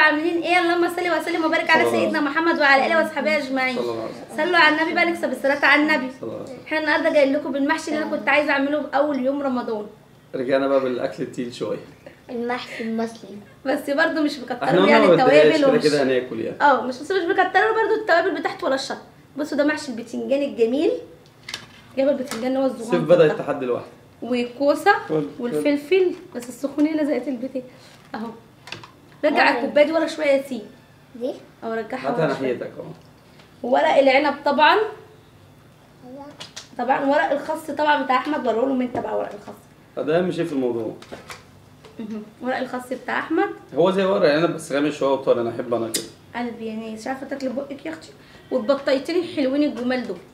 عاملين ايه اللهم صل وسلم وبارك على صلى الله سيدنا محمد وعلى اله واصحابه اجمعين صلى الله عليه وسلم صلوا على النبي بقى نكسب الصلاه على النبي صلى الله عليه وسلم احنا النهارده جايين لكم بالمحشي اللي انا كنت عايزه اعمله باول يوم رمضان رجعنا بقى بالاكل التقيل شويه المحشي المصري بس برضه مش احنا بكتروا قلنا يعني ما بدناش التوابل كده ومش كده هناكل يعني اه مش بس مش بكتروا برضه التوابل بتاعته ولا الشطه بصوا ده محشي البتنجان الجميل جاب البتنجان اللي هو الصغير الصيف بدا التحدي لوحده والكوسه كل- والفلفل بس السخونيه لزقت البتاع اهو رجع آه. الكوبايه دي ورا شويه يا سيدي دي او رجعها هاتها ورا شويه ناحيتك اهو ورق العنب طبعا طبعا ورق الخس طبعا بتاع احمد وروا لهم انت بقى ورق الخس ده اهم شيء في الموضوع مهم. ورق الخس بتاع احمد هو زي ورق عنب بس غامق شويه وطري انا احب انا كده قلبي يعني مش عارفه تاكلي بقك يا اختي والبطايتين الحلوين الجمال دول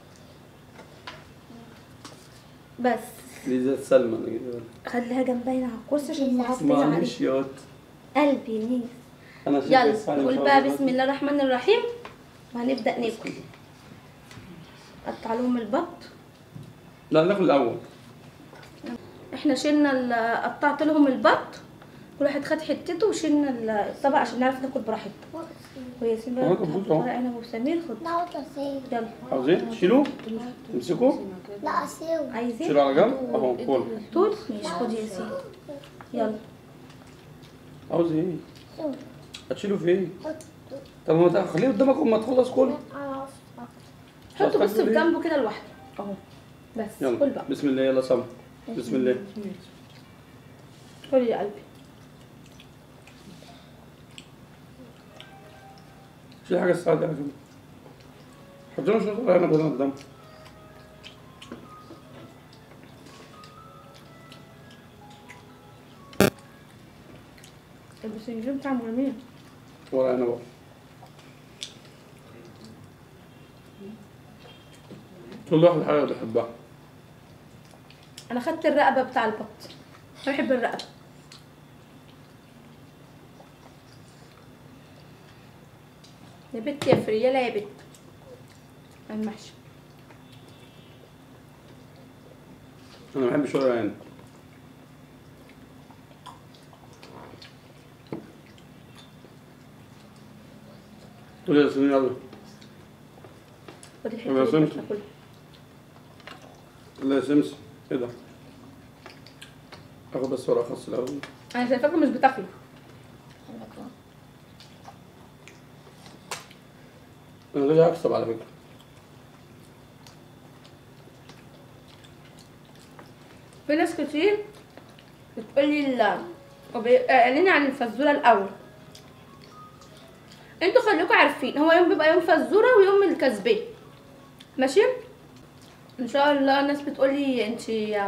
بس دي زي السلمى انا كده خليها جنبي على الكرسي عشان ما احافظ عليك معلش ياض قلبي يا نيس انا شايف يلا الساعة إن نقول شاء بقى الله. بسم الله الرحمن الرحيم وهنبدا ناكل قطع لهم البط لا ناكل الاول احنا شلنا ال- قطعت لهم البط كل واحد خد حتته وشلنا ال- الطبق عشان نعرف ناكل براحتنا وياسين بقى هو تحط كبوت أهو. ورق عنب وسمير خد لا أسيب يلا عاوزين تشيلوه تمسكوا لا أسيب عايزين شيلوا على جنب اهو كل طول ماشي خد يا ياسين يلا عاوز ايه هتشيلوا في ايه طب ما تخ- خليه قدامك اما تخلص كل حطه بس تاكل في إيه؟ جنبه كده لوحده اهو بس كل يلا بقى بسم الله يلا سم بسم الله كل يا قلبي شيل حاجه الساعه دي على جنب حط لنا شويه ورق عنب هنا قدام البسنجان طعمه جميل ورق عنب اهو كل واحد حاجه بيحبها انا خدت الرقبه بتاع البط أنا بحب الرقبه يا بت يا فريالة يا بت المحشي انا ما بحبش ورق عنب قول يا سنين يلا خد الحته يا دي سمسم. بس ناكلها. لا يا سمسم ايه ده اخد بس ورق خاص الاول انا شايفاكم مش بتاكلوا انا غير هكسب على فكره في ناس كتير بتقولي ال اعلني عن الفزوره الاول انتوا خليكم عارفين هو يوم بيبقى يوم فزوره ويوم الكسبان ماشي ان شاء الله الناس بتقولي انتي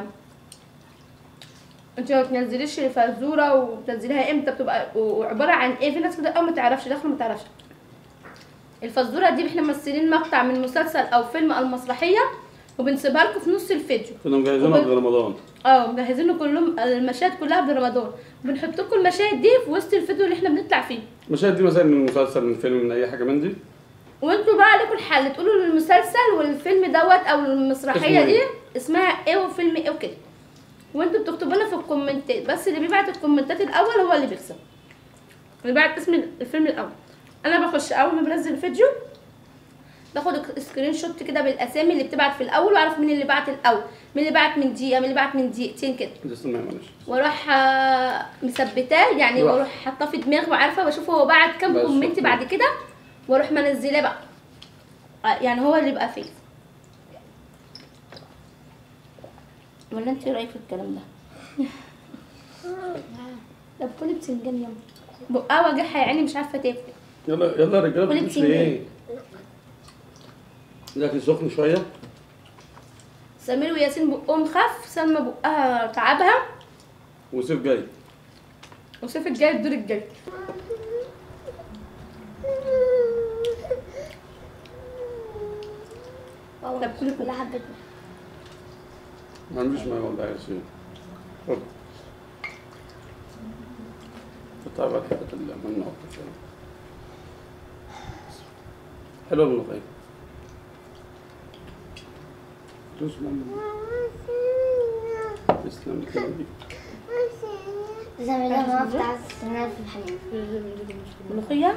انت ما بتنزليش الفزوره وبتنزليها امتى بتبقى وعباره عن ايه في ناس كده او ما تعرفش داخله ما تعرفش الفزوره دي احنا ممثلين مقطع من مسلسل او فيلم او مسرحيه وبنسيبها لكم في نص الفيديو كنا مجهزينها وبال- قبل رمضان اه مجهزين كلهم المشاهد كلها برمضان بنحط لكم المشاهد دي في وسط الفيديو اللي احنا بنطلع فيه المشاهد دي مثلا من مسلسل من فيلم من اي حاجه من دي وانتوا بقى عليكم الحل تقولوا المسلسل والفيلم دوت او المسرحيه اسمه دي ايه؟ اسمها ايه وفيلم ايه وكده وانتوا بتكتبوا لنا في الكومنتات بس اللي بيبعت الكومنتات الاول هو اللي بيكسب اللي بيبعت اسم الفيلم الاول انا بخش اول ما بنزل الفيديو باخد سكرين شوت كده بالاسامي اللي بتبعت في الاول واعرف مين اللي بعت الاول مين اللي بعت من دقيقه مين اللي بعت من دقيقتين كده دي استنى معلش واروح آه، مثبتاه يعني واحد. واروح حاطاه في دماغي وعارفه بشوف هو بعت كام بس كومنت شكراً. بعد كده واروح منزلاه بقى آه، يعني هو اللي يبقى فيه ولا انت ايه رايك في الكلام ده طب كل بتنجان يلا بقها وجعها يا عيني مش عارفه تاكل يلا يلا يا رجاله قولي بتمشي بتنجان. ليه؟ الاكل سخن شويه سمير وياسين بقهم خف سلمى بقها تعبها وسيف جاي وسيف الجاي الدور الجاي طب كل كل حبة ما عنديش ما يقول يا سيدي خد قطع بقى حته المنة وقت حلوه الملوخيه دوس ماما تسلم كده دي زي ما ما بتاع السنان في الحليب ملوخية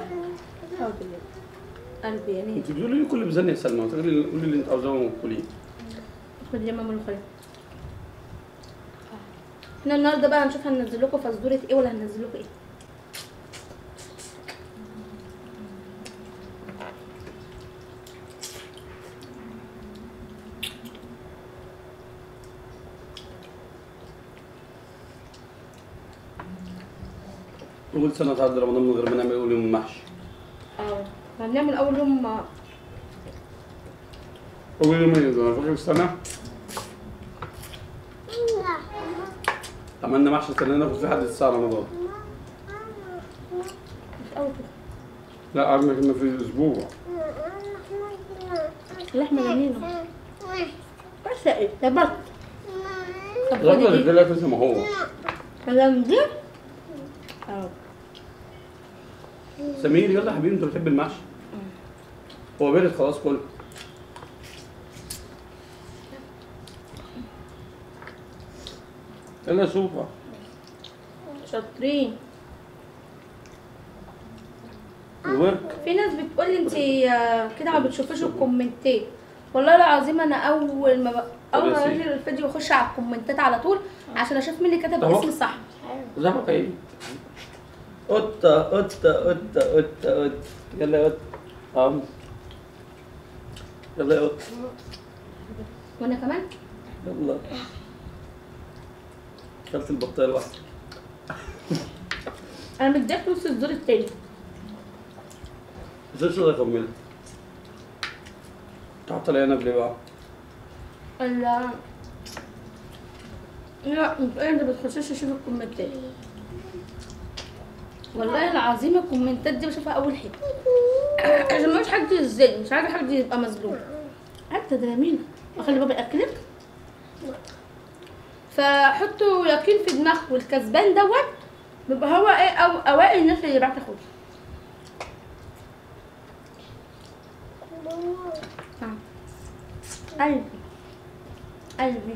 قلبي يعني انت بتقولي لي كل بزن يا سلمى تقولي لي قولي اللي انت عاوزاه وكليه خد يا ماما ملوخية احنا النهارده بقى هنشوف هننزل لكم فزورة ايه ولا هننزل لكم ايه كل سنه تعدي رمضان من غير ما نعمل اول يوم محشي اه هنعمل اول يوم آه، اول يوم ايه ده انا فاكر السنه عملنا محشي استنينا ناخد فيه حد الساعه رمضان مش اول كده لا قعدنا كنا في اسبوع اللحمة جميلة بس ايه ده بط طب لا خدي ده دي ده لا زي ما هو كلام دي اه سمير يلا يا حبيبي انت بتحب المحشي هو بارد خلاص كل يلا شوفها شاطرين الورك في ناس بتقول لي انت كده ما بتشوفيش الكومنتات والله العظيم انا اول ما ب... اول ما خلاص بنزل الفيديو بخش على الكومنتات على طول عشان اشوف مين اللي كتب أهو. اسمي صح زحمة ايه قطة قطة قطة قطة قطة يلا يا قطة اه يلا يا قطة وانا كمان يلا كلت البطاية لوحدي انا مديك نص الدور التاني مش هقدر اكملها تحط لي انا ليه بقى لا لا انت إيه انت بتخشش تشوف الكومنتات والله العظيم الكومنتات دي بشوفها اول حاجه عشان مش حد يزعل مش عايزه حد يبقى مظلوم حتى ده جميله اخلي بابا ياكلك فحطوا يقين في دماغكم والكسبان دوت بيبقى هو ايه أو اوائل الناس اللي بعت تاخدها نعم. قلبي قلبي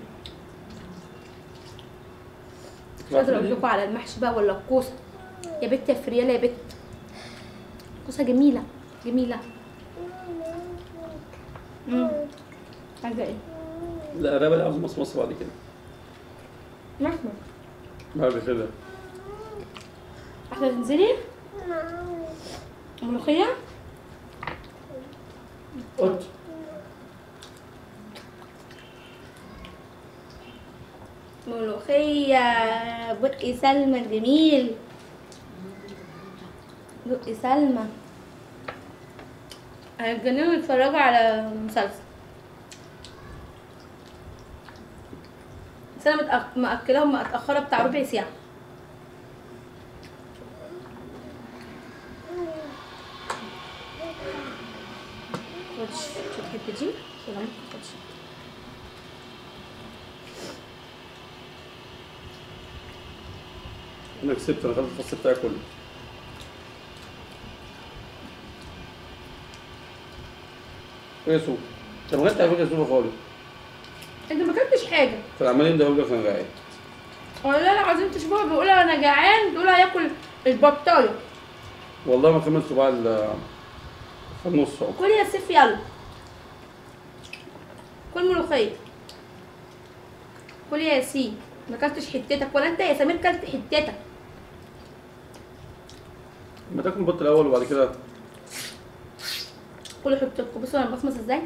مش قادرة اقول لكم على المحشي بقى ولا الكوسه يا بت يا فريالة يا بت كوسه جميله جميله امم عايزه ايه لا انا بقى عاوز مصمصة بعد كده محمد بعد كده احنا تنزلي ملوخيه قط ملوخيه بقي سلمى الجميل بقي سلمى هيتجننوا يتفرجوا على مسلسل بس انا متأخ- مأكلاهم متأخرة بتاع ربع ساعة خدش شو تحب دي؟ ولا ما تاخدش؟ انا كسبت انا خدت الفصل بتاعي كله ايه يا سوق انت ما كنتش على فكره يا سوق خالص انت ما اكلتش حاجة كان عمالين ده كان قاعد والله العظيم تشوفوها بيقول انا جعان تقول هياكل البطايه والله ما كملت صباع ال في النص اهو كل يا سيف يلا كل ملوخيه كل يا ياسين ما اكلتش حتتك ولا انت يا سمير كلت حتتك ما تاكل البط الاول وبعد كده كل حتتكم بصوا انا بصمص ازاي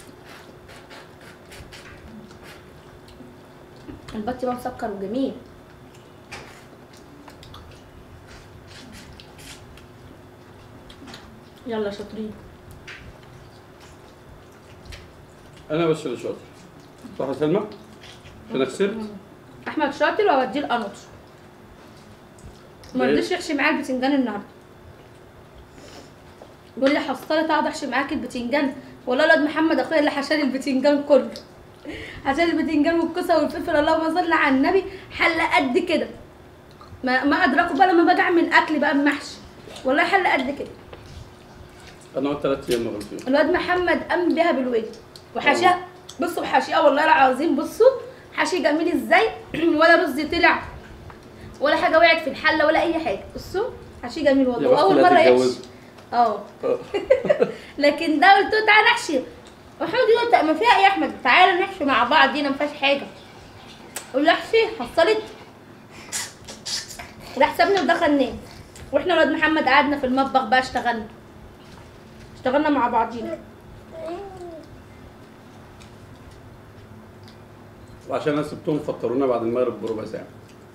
البط بقى مسكر وجميل يلا شاطرين انا بس اللي شاطر صح يا سلمى؟ انا خسرت احمد شاطر واوديه القناص ما ليه؟ رضيش يحشي معايا البتنجان النهارده بيقول لي حصلت اقعد احشي معاك البتنجان والله الواد محمد اخويا اللي حشاني البتنجان كله عشان البتنجان والكوسه والفلفل اللهم صل على النبي حله قد كده ما ما ادركوا بقى لما باجي اعمل اكل بقى بمحشي والله حله قد كده انا قعدت ثلاث ايام ما غلطتش الواد محمد قام بيها بالوجه وحاشيها بصوا حاشيها والله العظيم بصوا حاشي جميل ازاي ولا رز طلع ولا حاجه وقعت في الحله ولا اي حاجه بصوا حشي جميل يا والله بخت اول اللي مره يحشي هتتجوزوا. اه لكن ده قلت له تعالى نحشي محمود يقول طب ما فيها ايه يا احمد تعالى نحشي مع بعض دي ما فيهاش حاجه قول له احشي حصلت راح سابني ودخل نام واحنا ولاد محمد قعدنا في المطبخ بقى اشتغلنا اشتغلنا مع بعضينا وعشان انا سبتهم فطرونا بعد المغرب بربع ساعه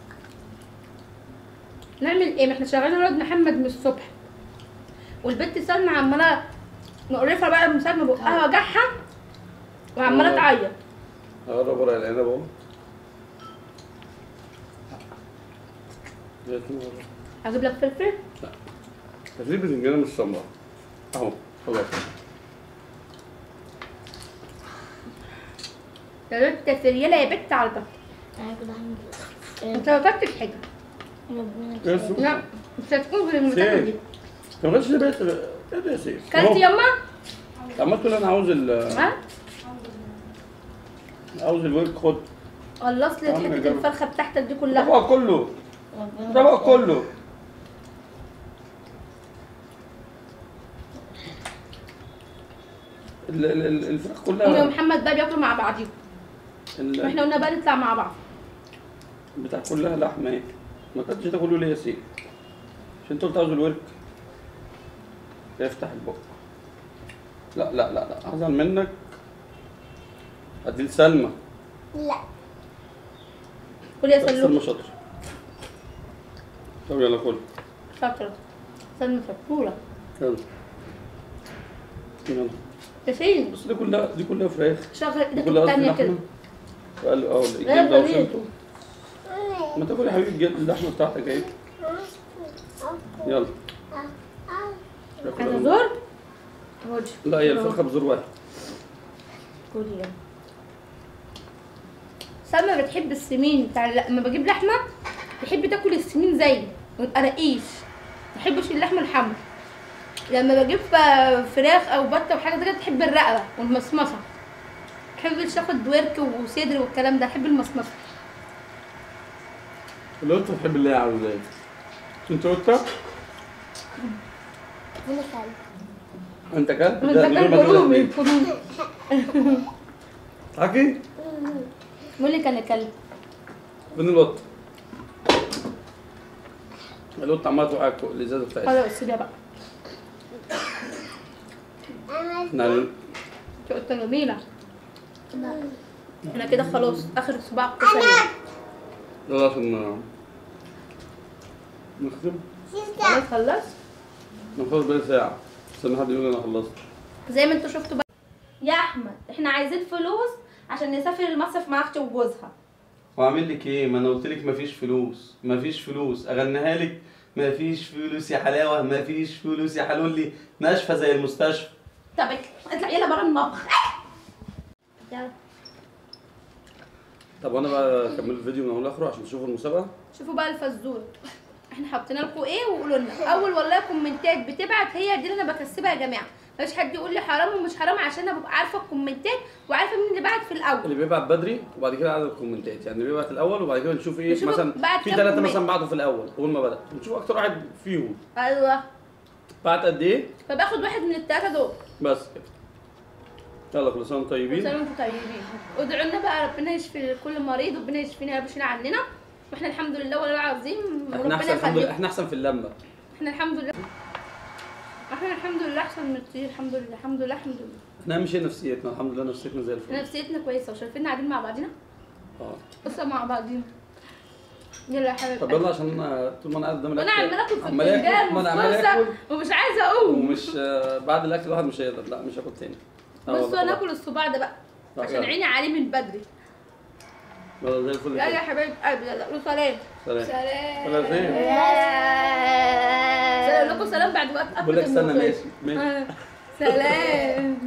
نعمل ايه ما احنا شغالين ولاد محمد من الصبح والبنت سلمى عماله مقرفه بقى من ساعه ما بقها وجعها وعماله آه. تعيط اقرب ورق العنب اهو جات لي ورق. اجيب لك فلفل تجريب البتنجانه مش سمراء اهو خلاص يا ريت فريالة يا بت على البط انا كده هعمل انت ما كلتش حاجه ايه السوق؟ لا مش هتكون غير المتاكل دي سيف ما غيرش ليه بيت ايه ده يا سيف؟ كلت أهو. يما عمال تقول انا عاوز ال ها عاوز الورك خد خلص لي يا عم حته جرب. الفرخه بتاعتك دي كلها طبق كله طبق كله ال- ال- ال- الفراخ امي كلها ومحمد بقى بياكلوا مع بعضيهم ال- واحنا قلنا بقى نطلع مع بعض بتاع كلها لحمه ايه ما كنتش تاكله ليه يا سيدي عشان انت قلت عاوز الورك افتح البق لا لا لا لا هزعل منك ادي لسلمى لا كل يا لا، سلوم سلمى شاطر طب يلا كل شاطره سلمى شطوره يلا يلا تسيل بص دي كلها دي كلها فراخ شغل دي ايدك كلها قصدي التانية كده لحمه وقال اه لا، الجلد ده جميل. وصلته ما تاكل يا حبيبي الجلد اللحمه بتاعتك اهي يلا انا زور خد لا هي الفرخه بزور واحد كل يوم سلمى بتحب السمين بتاع الل- لما بجيب لحمه تحب تاكل السمين زيي ويبقى رقيش ما تحبش اللحمه الحمرا لما بجيب ف- فراخ او بطه وحاجه زي كده تحب الرقبه والمصمصه ما تحبش تاخد ورك وصدر والكلام ده تحب المصمصه القطه بتحب اللي هي عاوزاه ايه انت قطه انا كلب انت كلب ده ده من غير كان ما تقول كرومي لي. كرومي حكي بقول لك انا كلب فين القطه القطه عماله توقع الكو- الازازه بتاعتها خلاص سيبها بقى احنا هن- دي قطه جميله انا كده خلاص اخر صباع كشري يلا عشان نختم خلاص خلصت نخلص بقى ساعه استنى حد يقول انا خلصت زي ما انتوا شفتوا بقى يا احمد احنا عايزين فلوس عشان نسافر المصيف مع اختي وجوزها واعمل لك ايه ما انا قلت لك مفيش فلوس مفيش فلوس اغنيها لك مفيش فلوس يا حلاوه مفيش فلوس يا حلولي ناشفه زي المستشفى طب اطلع يلا بره المطبخ يلا طب وانا بقى اكمل الفيديو من اول لاخره عشان تشوفوا المسابقه شوفوا بقى الفزوره احنا حاطين لكم ايه وقولوا لنا اول والله كومنتات بتبعت هي دي اللي انا بكسبها يا جماعه مفيش حد يقول لي حرام ومش حرام عشان انا ببقى عارفه الكومنتات وعارفه مين اللي بعت في الاول اللي بيبعت بدري وبعد كده عدد الكومنتات يعني اللي بيبعت الاول وبعد كده نشوف ايه نشوف مثلا بعت في كام ثلاثه كومنت. مثلا بعتوا في الاول اول ما بدا نشوف اكتر واحد فيهم ايوه بعت قد ايه فباخد واحد من الثلاثه دول بس كده يلا كل سنه وانتم طيبين كل سنه وانتم طيبين ادعوا لنا بقى ربنا يشفي كل مريض وربنا يشفينا يا رب يشفينا عننا واحنا الحمد لله والله العظيم احنا وربنا احسن الحمد لله يخليكم احنا احسن في اللمه احنا الحمد لله احنا الحمد لله احسن من كتير الحمد لله الحمد لله الحمد لله احنا اهم شيء نفسيتنا الحمد لله نفسيتنا زي الفل نفسيتنا كويسه وشايفيننا قاعدين مع بعضينا اه قصه مع بعضينا يلا يا حبيبي طب يلا عشان أنا طول ما انا قاعد قدام وانا الأكل- عماله اكل في عمال آكل، الفنجان ما انا عمال وفرصه اكل ومش عايزه اقوم ومش آه، بعد الاكل الواحد مش هيقدر لا مش هاكل تاني آه بس والله. انا اكل الصباع ده بقى طب عشان يلا. عيني عليه من بدري يلا زي الفل يلا يا كده. حبايب قلبي يلا قولوا سلام سلام سلام ولا فين؟ سلام لكم سلام بعد وقت بقول لك استنى ماشي ماشي آه. سلام